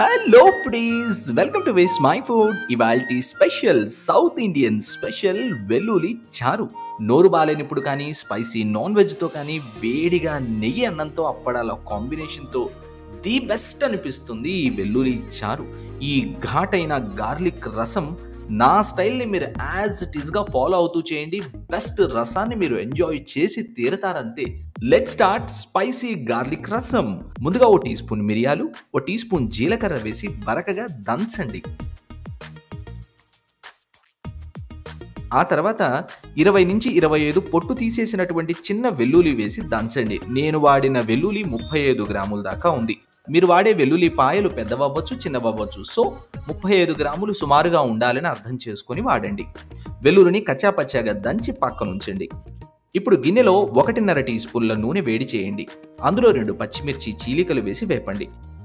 hello please welcome to Vismai food ఇవాల్టి special south Indian special వెల్లుల్లి చారు నోరు బాలేనప్పుడు కానీ స్పైసీ నాన్ వెజ్తో కానీ వేడిగా నెయ్యి అన్నంతో అప్పడాల కాంబినేషన్తో ది బెస్ట్ అనిపిస్తుంది ఈ వెల్లుల్లి చారు ఈ ఘాటైన గార్లిక్ రసం నా స్టైల్ని మీరు యాజ్ ఇట్ ఈస్గా ఫాలో అవుతూ చేయండి బెస్ట్ రసాన్ని మీరు ఎంజాయ్ చేసి తీరతారంతే let start spicy garlic rasam ముందుగా ఓ టీ స్పూన్ మిరియాలు ఓ టీ స్పూన్ జీలకర్ర వేసి బరకగా దంచండి ఆ తర్వాత ఇరవై నుంచి ఇరవై ఐదు పొట్టు తీసేసినటువంటి చిన్న వెల్లుల్లి వేసి దంచండి నేను వాడిన వెల్లుల్లి ముప్పై ఐదు గ్రాముల దాకా ఉంది మీరు వాడే వెల్లుల్లి పాయలు పెద్దవవ్వచ్చు చిన్నవవ్వచ్చు సో ముప్పై ఐదు గ్రాములు సుమారుగా ఉండాలని అర్థం చేసుకొని వాడండి వెల్లుల్లిని కచ్చాపచ్చాగా దంచి పక్కనుంచండి ఇప్పుడు గిన్నెలో ఒకటిన్నర టీ స్పూన్ల నూనె వేడి చేయండి అందులో రెండు పచ్చిమిర్చి చీలికలు వేసి వేపండి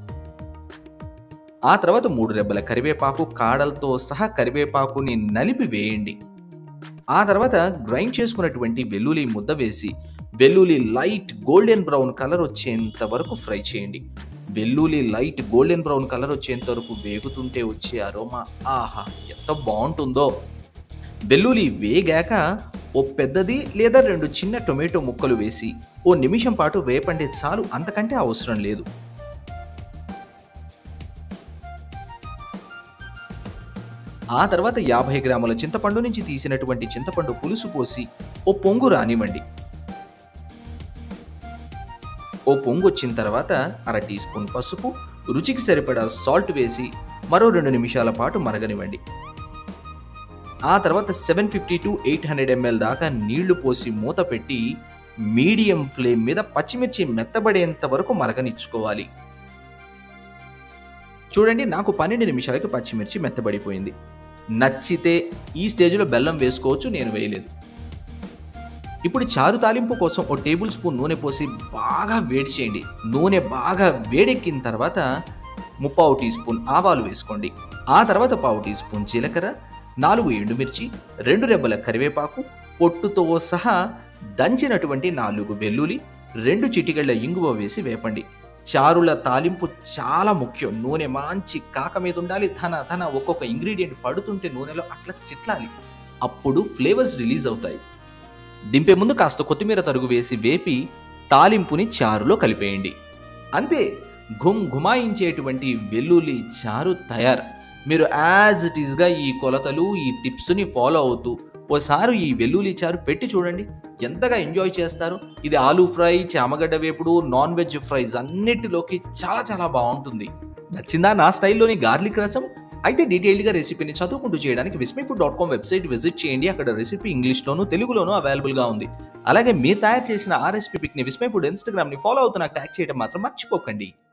ఆ తర్వాత మూడు రెబ్బల కరివేపాకు కాడలతో సహా కరివేపాకుని నలిపి వేయండి ఆ తర్వాత గ్రైండ్ చేసుకున్నటువంటి వెల్లుల్లి ముద్ద వేసి వెల్లుల్లి లైట్ గోల్డెన్ బ్రౌన్ కలర్ వచ్చేంత వరకు ఫ్రై చేయండి వెల్లుల్లి లైట్ గోల్డెన్ బ్రౌన్ కలర్ వచ్చేంత వరకు వేగుతుంటే వచ్చే అరోమా ఆహా ఎంత బాగుంటుందో వెల్లుల్లి వేగాక ఓ పెద్దది లేదా రెండు చిన్న టొమాటో ముక్కలు వేసి ఓ నిమిషం పాటు వేపండి చాలు అంతకంటే అవసరం లేదు ఆ తర్వాత యాభై గ్రాముల చింతపండు నుంచి తీసినటువంటి చింతపండు పులుసు పోసి ఓ పొంగు రానివ్వండి ఓ పొంగు వచ్చిన తర్వాత అర టీ స్పూన్ పసుపు రుచికి సరిపడా సాల్ట్ వేసి మరో రెండు నిమిషాల పాటు మరగనివ్వండి ఆ తర్వాత seven fifty to eight hundred ML దాకా నీళ్లు పోసి మూత పెట్టి మీడియం ఫ్లేమ్ మీద పచ్చిమిర్చి మెత్తబడేంత వరకు మరగనిచ్చుకోవాలి చూడండి నాకు పన్నెండు నిమిషాలకి పచ్చిమిర్చి మెత్తబడిపోయింది నచ్చితే ఈ స్టేజ్లో బెల్లం వేసుకోవచ్చు నేను వేయలేదు ఇప్పుడు చారు తాలింపు కోసం ఓ టేబుల్ స్పూన్ నూనె పోసి బాగా వేడి చేయండి నూనె బాగా వేడెక్కిన తర్వాత ముప్పావు టీ స్పూన్ ఆవాలు వేసుకోండి ఆ తర్వాత పావు టీ స్పూన్ జీలకర్ర నాలుగు ఎండుమిర్చి రెండు రెబ్బల కరివేపాకు పొట్టుతో సహా దంచినటువంటి నాలుగు వెల్లుల్లి రెండు చిటికెళ్ల ఇంగువ వేసి వేపండి చారుల తాలింపు చాలా ముఖ్యం నూనె మంచి కాక మీద ఉండాలి తన తన ఒక్కొక్క ఇంగ్రీడియంట్ పడుతుంటే నూనెలో అట్లా చిట్లాలి అప్పుడు ఫ్లేవర్స్ రిలీజ్ అవుతాయి దింపే ముందు కాస్త కొత్తిమీర తరుగు వేసి వేపి తాలింపుని చారులో కలిపేయండి అంతే ఘుమ్ ఘుమాయించేటువంటి వెల్లుల్లి చారు తయారు మీరు యాజ్ ఇట్ ఈస్గా ఈ కొలతలు ఈ టిప్స్ని ఫాలో అవుతూ ఓసారి ఈ వెల్లుల్లి చారు పెట్టి చూడండి ఎంతగా ఎంజాయ్ చేస్తారు ఇది ఆలూ ఫ్రై చామగడ్డ వేపుడు నాన్ వెజ్ ఫ్రైస్ అన్నిటిలోకి చాలా చాలా బాగుంటుంది నచ్చిందా నా స్టైల్లోని గార్లిక్ రసం అయితే డీటెయిల్డ్గా రెసిపీని చదువుకుంటూ చేయడానికి Vismai food dot com website visit చేయండి అక్కడ రెసిపీ ఇంగ్లీష్లోను తెలుగులోను అవైలబుల్గా ఉంది అలాగే మీరు తయారు చేసిన ఆ రెసిపీ పిక్ని విస్మై ఫుడ్ ఇన్స్టాగ్రామ్ని ఫాలో అవుతూ నాకు ట్యాగ్ చేయడం మాత్రం మర్చిపోకండి